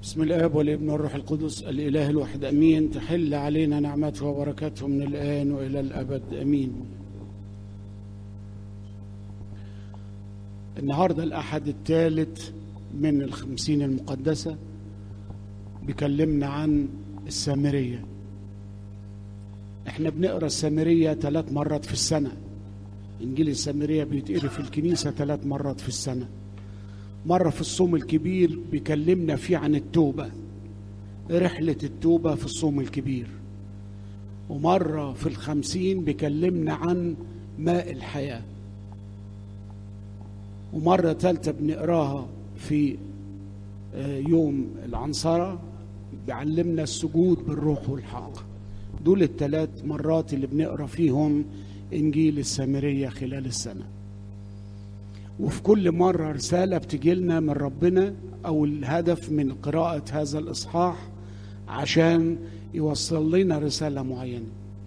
بسم الاب والابن والروح القدس الاله الواحد امين تحل علينا نعمته وبركاته من الان والى الابد امين النهارده الاحد الثالث من الخمسين المقدسه بيكلمنا عن السامريه احنا بنقرا السامريه ثلاث مرات في السنه انجيل السامريه بيتقري في الكنيسه ثلاث مرات في السنه مرة في الصوم الكبير بيكلمنا فيه عن التوبة رحلة التوبة في الصوم الكبير ومرة في الخمسين بيكلمنا عن ماء الحياة ومرة ثالثة بنقراها في يوم العنصرة بيعلمنا السجود بالروح والحق دول الثلاث مرات اللي بنقرا فيهم انجيل السامريه خلال السنه وفي كل مرة رسالة بتجي لنا من ربنا أو الهدف من قراءة هذا الإصحاح عشان يوصل لنا رسالة معينة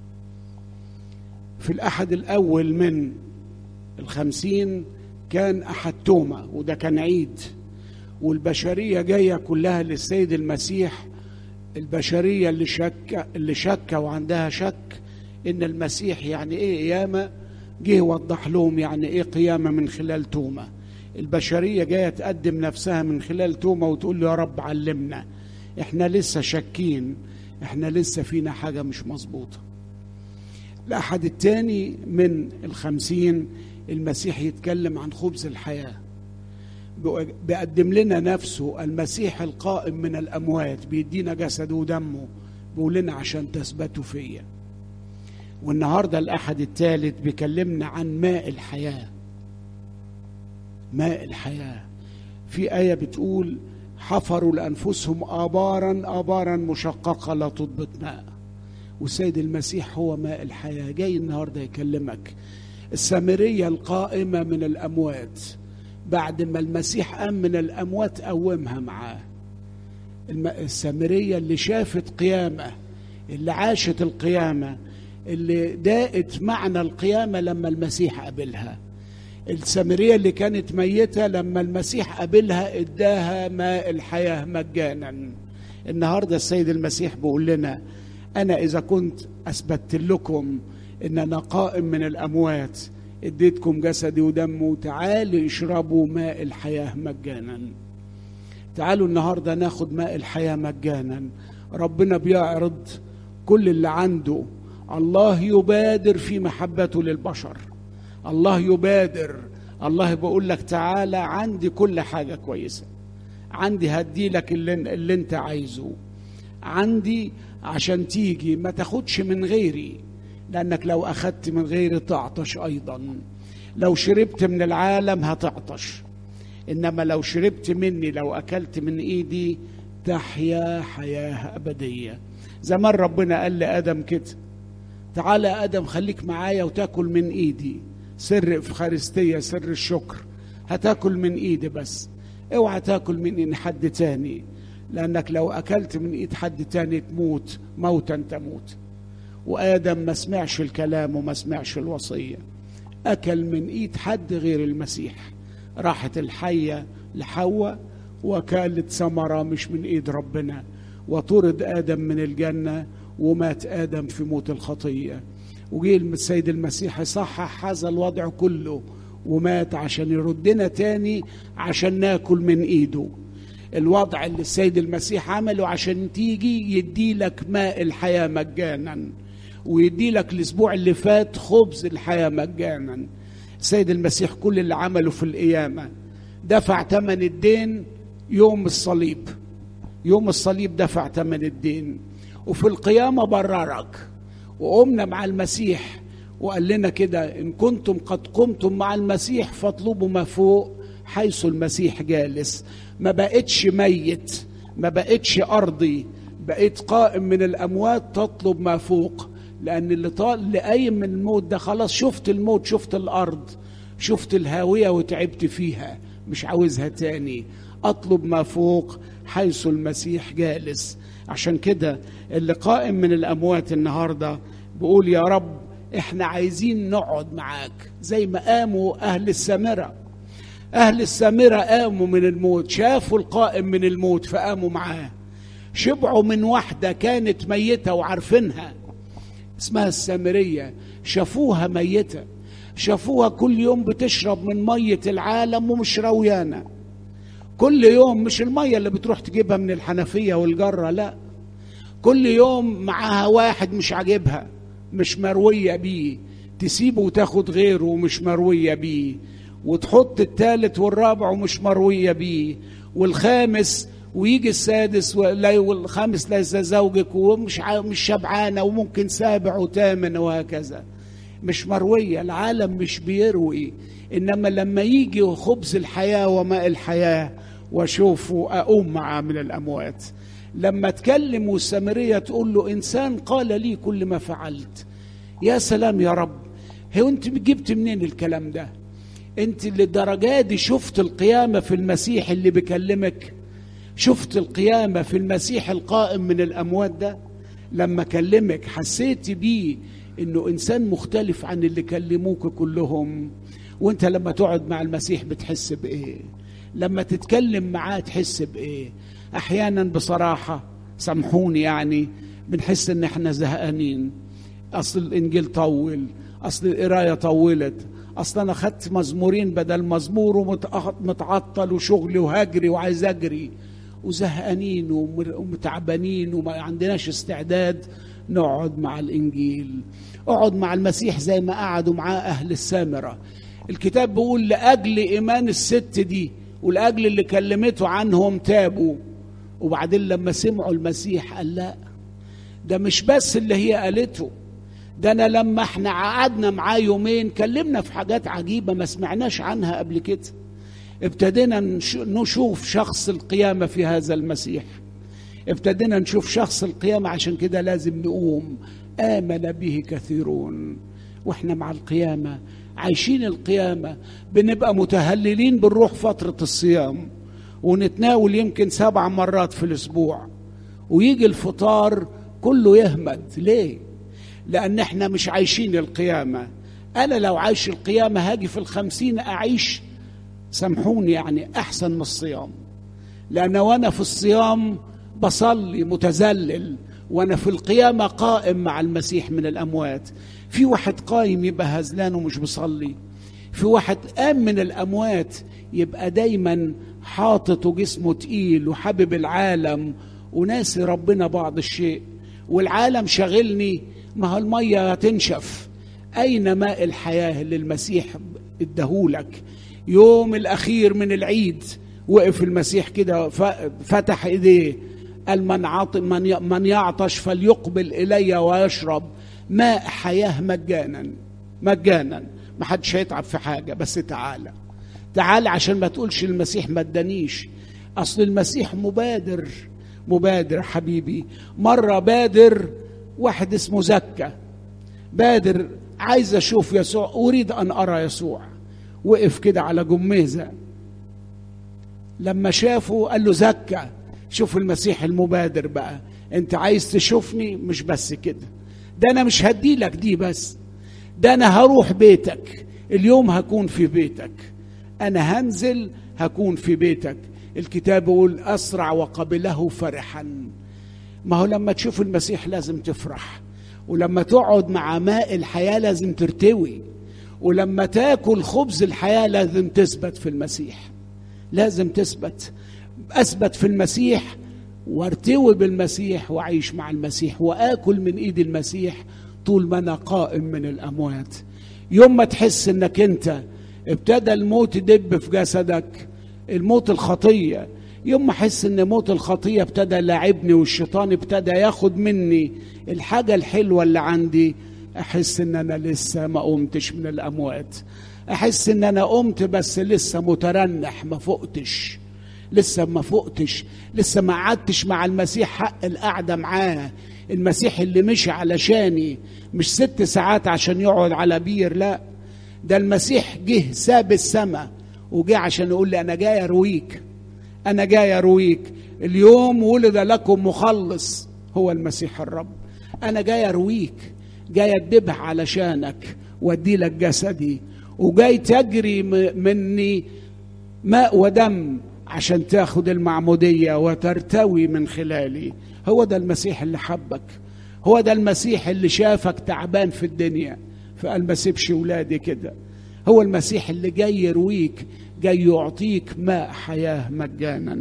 في الأحد الأول من الخمسين كان أحد توما وده كان عيد والبشرية جاية كلها للسيد المسيح البشرية اللي شك اللي شك وعندها شك إن المسيح يعني إيه قيامة جه وضح لهم يعني ايه قيامة من خلال توما البشرية جاية تقدم نفسها من خلال توما وتقول له يا رب علمنا احنا لسه شاكين احنا لسه فينا حاجة مش مظبوطة الأحد الثاني من الخمسين المسيح يتكلم عن خبز الحياة بيقدم لنا نفسه المسيح القائم من الأموات بيدينا جسده ودمه بيقول لنا عشان تثبتوا فيا والنهارده الاحد الثالث بيكلمنا عن ماء الحياه ماء الحياه في ايه بتقول حفروا لانفسهم ابارا ابارا مشققه لا تضبط ماء والسيد المسيح هو ماء الحياه جاي النهارده يكلمك السامريه القائمه من الاموات بعد ما المسيح قام من الاموات قومها معاه السامريه اللي شافت قيامه اللي عاشت القيامه اللي داقت معنى القيامة لما المسيح قابلها السامرية اللي كانت ميتة لما المسيح قابلها اداها ماء الحياة مجانا النهاردة السيد المسيح بيقول لنا أنا إذا كنت أثبتت لكم إن أنا قائم من الأموات اديتكم جسدي ودمه تعالوا اشربوا ماء الحياة مجانا تعالوا النهاردة ناخد ماء الحياة مجانا ربنا بيعرض كل اللي عنده الله يبادر في محبته للبشر الله يبادر الله بيقول لك تعالى عندي كل حاجة كويسة عندي هدي لك اللي, اللي انت عايزه عندي عشان تيجي ما تاخدش من غيري لانك لو اخدت من غيري تعطش ايضا لو شربت من العالم هتعطش انما لو شربت مني لو اكلت من ايدي تحيا حياه ابديه زمان ربنا قال لادم كده تعالى يا ادم خليك معايا وتاكل من ايدي سر افخارستيه سر الشكر هتاكل من ايدي بس اوعى تاكل من ايد حد تاني لانك لو اكلت من ايد حد تاني تموت موتا تموت وادم ما سمعش الكلام وما سمعش الوصيه اكل من ايد حد غير المسيح راحت الحيه لحواء وكالت ثمره مش من ايد ربنا وطرد ادم من الجنه ومات ادم في موت الخطيه وجه السيد المسيح يصحح هذا الوضع كله ومات عشان يردنا تاني عشان ناكل من ايده الوضع اللي السيد المسيح عمله عشان تيجي يدي لك ماء الحياه مجانا ويدي لك الاسبوع اللي فات خبز الحياه مجانا السيد المسيح كل اللي عمله في القيامه دفع ثمن الدين يوم الصليب يوم الصليب دفع ثمن الدين وفي القيامة بررك وقمنا مع المسيح وقال لنا كده إن كنتم قد قمتم مع المسيح فاطلبوا ما فوق حيث المسيح جالس ما بقتش ميت ما بقتش أرضي بقيت قائم من الأموات تطلب ما فوق لأن اللي طال اللي قايم من الموت ده خلاص شفت الموت شفت الأرض شفت الهاوية وتعبت فيها مش عاوزها تاني أطلب ما فوق حيث المسيح جالس عشان كده اللي قائم من الاموات النهارده بيقول يا رب احنا عايزين نقعد معاك زي ما قاموا اهل السامره أهل السامرة قاموا من الموت شافوا القائم من الموت فقاموا معاه شبعوا من واحدة كانت ميتة وعارفينها اسمها السامرية شافوها ميتة شافوها كل يوم بتشرب من مية العالم ومش رويانة كل يوم مش المية اللي بتروح تجيبها من الحنفية والجرة لا كل يوم معاها واحد مش عاجبها مش مروية بيه تسيبه وتاخد غيره ومش مروية بيه وتحط التالت والرابع ومش مروية بيه والخامس ويجي السادس والخامس ليس زوجك ومش مش شبعانة وممكن سابع وثامن وهكذا مش مروية العالم مش بيروي إنما لما يجي خبز الحياة وماء الحياة واشوفه أقوم معاه من الأموات لما تكلم والسامرية تقول له إنسان قال لي كل ما فعلت يا سلام يا رب هو أنت جبت منين الكلام ده أنت للدرجة دي شفت القيامة في المسيح اللي بيكلمك شفت القيامة في المسيح القائم من الأموات ده لما كلمك حسيت بيه انه انسان مختلف عن اللي كلموك كلهم وانت لما تقعد مع المسيح بتحس بايه لما تتكلم معاه تحس بايه احيانا بصراحه سامحوني يعني بنحس ان احنا زهقانين اصل الانجيل طول اصل القرايه طولت اصل انا خدت مزمورين بدل مزمور ومتعطل وشغلي وهجري وعايز اجري وزهقانين ومتعبانين وما عندناش استعداد نقعد مع الانجيل اقعد مع المسيح زي ما قعدوا معاه اهل السامره الكتاب بيقول لاجل ايمان الست دي ولاجل اللي كلمته عنهم تابوا وبعدين لما سمعوا المسيح قال لا ده مش بس اللي هي قالته ده انا لما احنا قعدنا معاه يومين كلمنا في حاجات عجيبه ما سمعناش عنها قبل كده ابتدينا نشوف شخص القيامه في هذا المسيح ابتدينا نشوف شخص القيامة عشان كده لازم نقوم آمن به كثيرون واحنا مع القيامة عايشين القيامة بنبقى متهللين بالروح فترة الصيام ونتناول يمكن سبع مرات في الأسبوع ويجي الفطار كله يهمد ليه؟ لأن احنا مش عايشين القيامة أنا لو عايش القيامة هاجي في الخمسين أعيش سامحوني يعني أحسن من الصيام لأن وأنا في الصيام بصلي متذلل وانا في القيامه قائم مع المسيح من الاموات في واحد قايم يبقى هزلان ومش بيصلي في واحد قام من الاموات يبقى دايما حاطط وجسمه تقيل وحابب العالم وناسي ربنا بعض الشيء والعالم شاغلني ما هو الميه هتنشف اين ماء الحياه اللي المسيح اداهولك يوم الاخير من العيد وقف المسيح كده فتح ايديه قال من عاط من من يعطش فليقبل الي ويشرب ماء حياه مجانا مجانا ما حدش هيتعب في حاجه بس تعالى تعالى عشان ما تقولش المسيح ما ادانيش اصل المسيح مبادر مبادر حبيبي مره بادر واحد اسمه زكا بادر عايز اشوف يسوع اريد ان ارى يسوع وقف كده على جميزه لما شافه قال له زكا شوف المسيح المبادر بقى انت عايز تشوفني مش بس كده ده انا مش هدي لك دي بس ده انا هروح بيتك اليوم هكون في بيتك انا هنزل هكون في بيتك الكتاب يقول اسرع وقبله فرحا ما هو لما تشوف المسيح لازم تفرح ولما تقعد مع ماء الحياه لازم ترتوي ولما تاكل خبز الحياه لازم تثبت في المسيح لازم تثبت اثبت في المسيح وارتوي بالمسيح واعيش مع المسيح واكل من ايد المسيح طول ما انا قائم من الاموات يوم ما تحس انك انت ابتدى الموت يدب في جسدك الموت الخطيه يوم ما احس ان موت الخطيه ابتدى لاعبني والشيطان ابتدى ياخد مني الحاجه الحلوه اللي عندي احس ان انا لسه ما قمتش من الاموات احس ان انا قمت بس لسه مترنح ما فقتش لسه ما فقتش لسه ما قعدتش مع المسيح حق القعده معاه المسيح اللي مشي علشاني مش ست ساعات عشان يقعد على بير لا ده المسيح جه ساب السماء وجه عشان يقول لي انا جاي ارويك انا جاي ارويك اليوم ولد لكم مخلص هو المسيح الرب انا جاي ارويك جاي ادبح علشانك وادي لك جسدي وجاي تجري مني ماء ودم عشان تاخد المعمودية وترتوي من خلالي هو ده المسيح اللي حبك هو ده المسيح اللي شافك تعبان في الدنيا فقال ما سيبش ولادي كده هو المسيح اللي جاي يرويك جاي يعطيك ماء حياة مجانا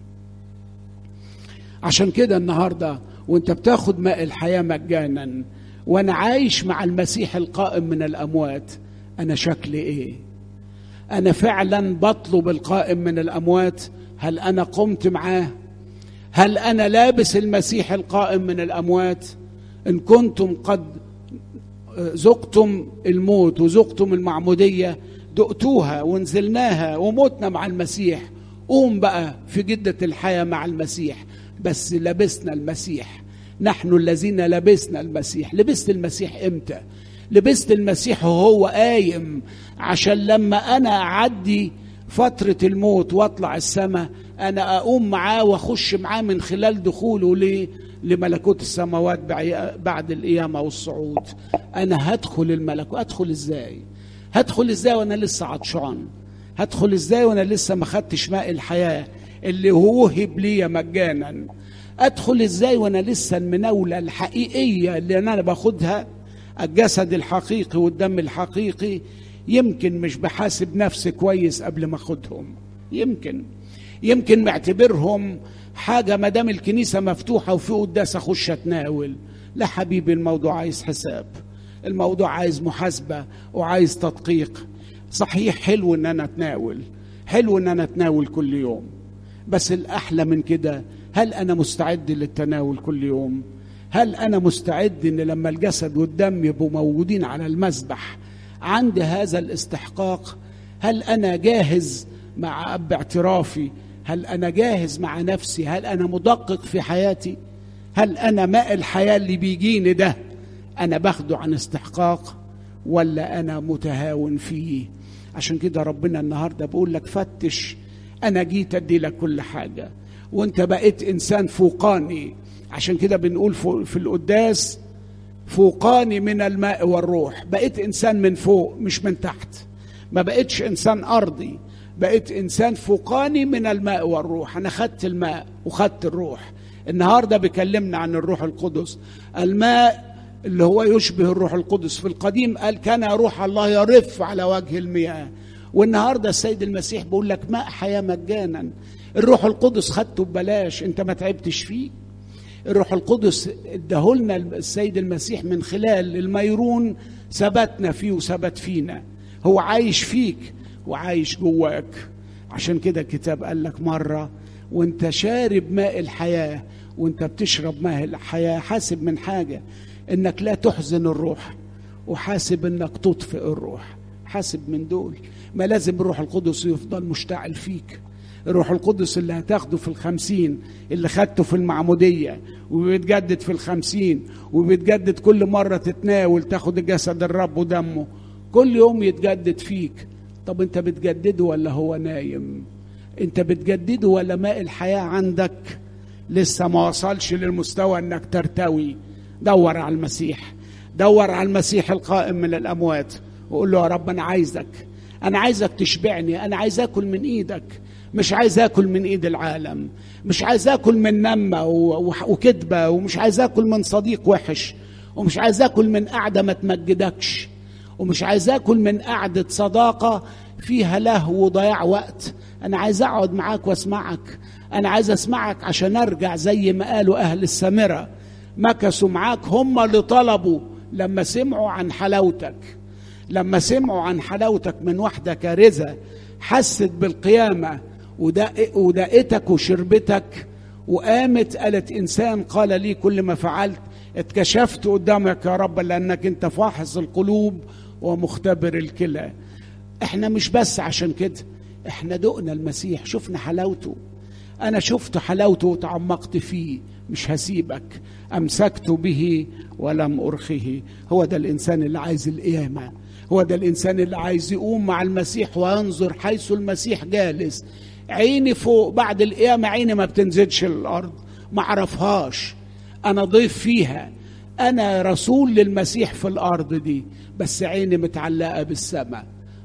عشان كده النهارده وانت بتاخد ماء الحياة مجانا وانا عايش مع المسيح القائم من الاموات انا شكلي ايه انا فعلا بطلب القائم من الاموات هل انا قمت معاه هل انا لابس المسيح القائم من الاموات ان كنتم قد ذقتم الموت وذقتم المعموديه دقتوها ونزلناها وموتنا مع المسيح قوم بقى في جده الحياه مع المسيح بس لبسنا المسيح نحن الذين لبسنا المسيح لبست المسيح امتى لبست المسيح وهو قايم عشان لما انا اعدي فتره الموت واطلع السماء انا اقوم معاه واخش معاه من خلال دخوله ليه لملكوت السماوات بعد القيامه والصعود انا هدخل الملكوت ادخل ازاي هدخل ازاي وانا لسه عطشان هدخل ازاي وانا لسه ما خدتش ماء الحياه اللي هو وهب لي مجانا ادخل ازاي وانا لسه المناوله الحقيقيه اللي انا باخدها الجسد الحقيقي والدم الحقيقي يمكن مش بحاسب نفسي كويس قبل ما اخدهم يمكن يمكن معتبرهم حاجة ما دام الكنيسة مفتوحة وفي قداس أخش أتناول لا حبيبي الموضوع عايز حساب الموضوع عايز محاسبة وعايز تدقيق صحيح حلو إن أنا أتناول حلو إن أنا أتناول كل يوم بس الأحلى من كده هل أنا مستعد للتناول كل يوم هل أنا مستعد إن لما الجسد والدم يبقوا موجودين على المذبح عندي هذا الاستحقاق هل أنا جاهز مع أب اعترافي هل أنا جاهز مع نفسي هل أنا مدقق في حياتي هل أنا ماء الحياة اللي بيجيني ده أنا باخده عن استحقاق ولا أنا متهاون فيه عشان كده ربنا النهاردة بقول لك فتش أنا جيت أدي لك كل حاجة وأنت بقيت إنسان فوقاني عشان كده بنقول في القداس فوقاني من الماء والروح بقيت إنسان من فوق مش من تحت ما بقيتش إنسان أرضي بقيت انسان فوقاني من الماء والروح انا خدت الماء وخدت الروح النهارده بيكلمنا عن الروح القدس الماء اللي هو يشبه الروح القدس في القديم قال كان روح الله يرف على وجه المياه والنهارده السيد المسيح بيقول لك ماء حياه مجانا الروح القدس خدته ببلاش انت ما تعبتش فيه الروح القدس اداهولنا السيد المسيح من خلال الميرون ثبتنا فيه وثبت فينا هو عايش فيك وعايش جواك عشان كده الكتاب قال لك مرة وانت شارب ماء الحياة وانت بتشرب ماء الحياة حاسب من حاجة انك لا تحزن الروح وحاسب انك تطفئ الروح حاسب من دول ما لازم الروح القدس يفضل مشتعل فيك الروح القدس اللي هتاخده في الخمسين اللي خدته في المعمودية وبيتجدد في الخمسين وبيتجدد كل مرة تتناول تاخد جسد الرب ودمه كل يوم يتجدد فيك طب انت بتجدده ولا هو نايم انت بتجدده ولا ماء الحياة عندك لسه ما وصلش للمستوى انك ترتوي دور على المسيح دور على المسيح القائم من الاموات وقول له يا رب انا عايزك انا عايزك تشبعني انا عايز اكل من ايدك مش عايز اكل من ايد العالم مش عايز اكل من نمه وكذبه ومش عايز اكل من صديق وحش ومش عايز اكل من قعده ما تمجدكش ومش عايز اكل من قعده صداقه فيها لهو وضياع وقت انا عايز اقعد معاك واسمعك انا عايز اسمعك عشان ارجع زي ما قالوا اهل السامره مكثوا معاك هم اللي طلبوا لما سمعوا عن حلاوتك لما سمعوا عن حلاوتك من واحده كارثه حست بالقيامه ودقتك وشربتك وقامت قالت انسان قال لي كل ما فعلت اتكشفت قدامك يا رب لانك انت فاحص القلوب ومختبر الكلى احنا مش بس عشان كده احنا دقنا المسيح شفنا حلاوته انا شفت حلاوته وتعمقت فيه مش هسيبك امسكت به ولم ارخه هو ده الانسان اللي عايز القيامه هو ده الانسان اللي عايز يقوم مع المسيح وينظر حيث المسيح جالس عيني فوق بعد القيامه عيني ما بتنزلش للارض ما اعرفهاش انا ضيف فيها انا رسول للمسيح في الارض دي بس عيني متعلقه بالسماء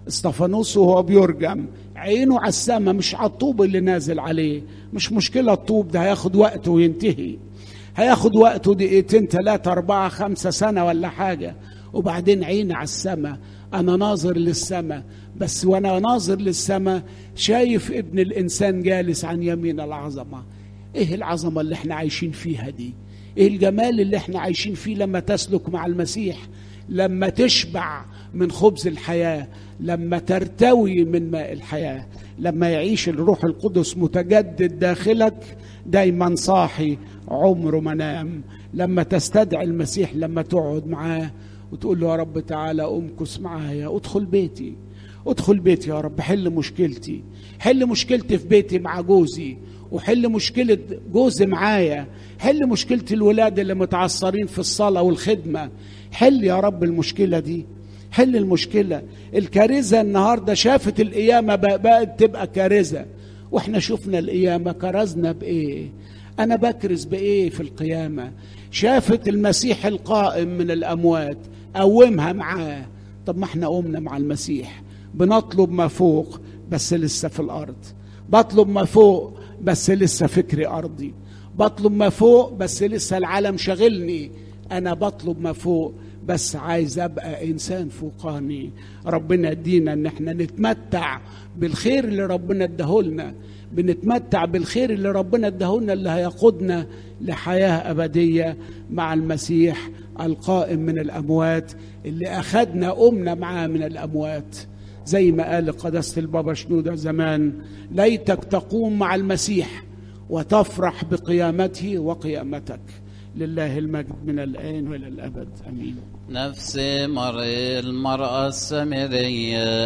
استفانوس وهو بيرجم عينه على السماء مش على الطوب اللي نازل عليه مش مشكلة الطوب ده هياخد وقت وينتهي هياخد وقته دقيقتين ثلاثة أربعة خمسة سنة ولا حاجة وبعدين عيني على السماء أنا ناظر للسماء بس وأنا ناظر للسماء شايف ابن الإنسان جالس عن يمين العظمة إيه العظمة اللي احنا عايشين فيها دي إيه الجمال اللي احنا عايشين فيه لما تسلك مع المسيح لما تشبع من خبز الحياة لما ترتوي من ماء الحياة لما يعيش الروح القدس متجدد داخلك دايما صاحي عمره ما نام لما تستدعي المسيح لما تقعد معاه وتقول له يا رب تعالى امكس معايا ادخل بيتي ادخل بيتي يا رب حل مشكلتي حل مشكلتي في بيتي مع جوزي وحل مشكلة جوزي معايا حل مشكلة الولاد اللي متعصرين في الصلاة والخدمة حل يا رب المشكلة دي حل المشكلة الكارثة النهاردة شافت القيامة بقت تبقى كارثة واحنا شفنا القيامة كرزنا بإيه أنا بكرز بإيه في القيامة شافت المسيح القائم من الأموات قومها معاه طب ما احنا قمنا مع المسيح بنطلب ما فوق بس لسه في الأرض بطلب ما فوق بس لسه فكري أرضي بطلب ما فوق بس لسه العالم شغلني أنا بطلب ما فوق بس عايز ابقى انسان فوقاني ربنا يدينا ان احنا نتمتع بالخير اللي ربنا اداهولنا بنتمتع بالخير اللي ربنا اداهولنا اللي هيقودنا لحياه ابديه مع المسيح القائم من الاموات اللي اخذنا قمنا معاه من الاموات زي ما قال قداسه البابا شنوده زمان ليتك تقوم مع المسيح وتفرح بقيامته وقيامتك لله المجد من الآن وإلى الأبد أمين نفس مر المرأة السامرية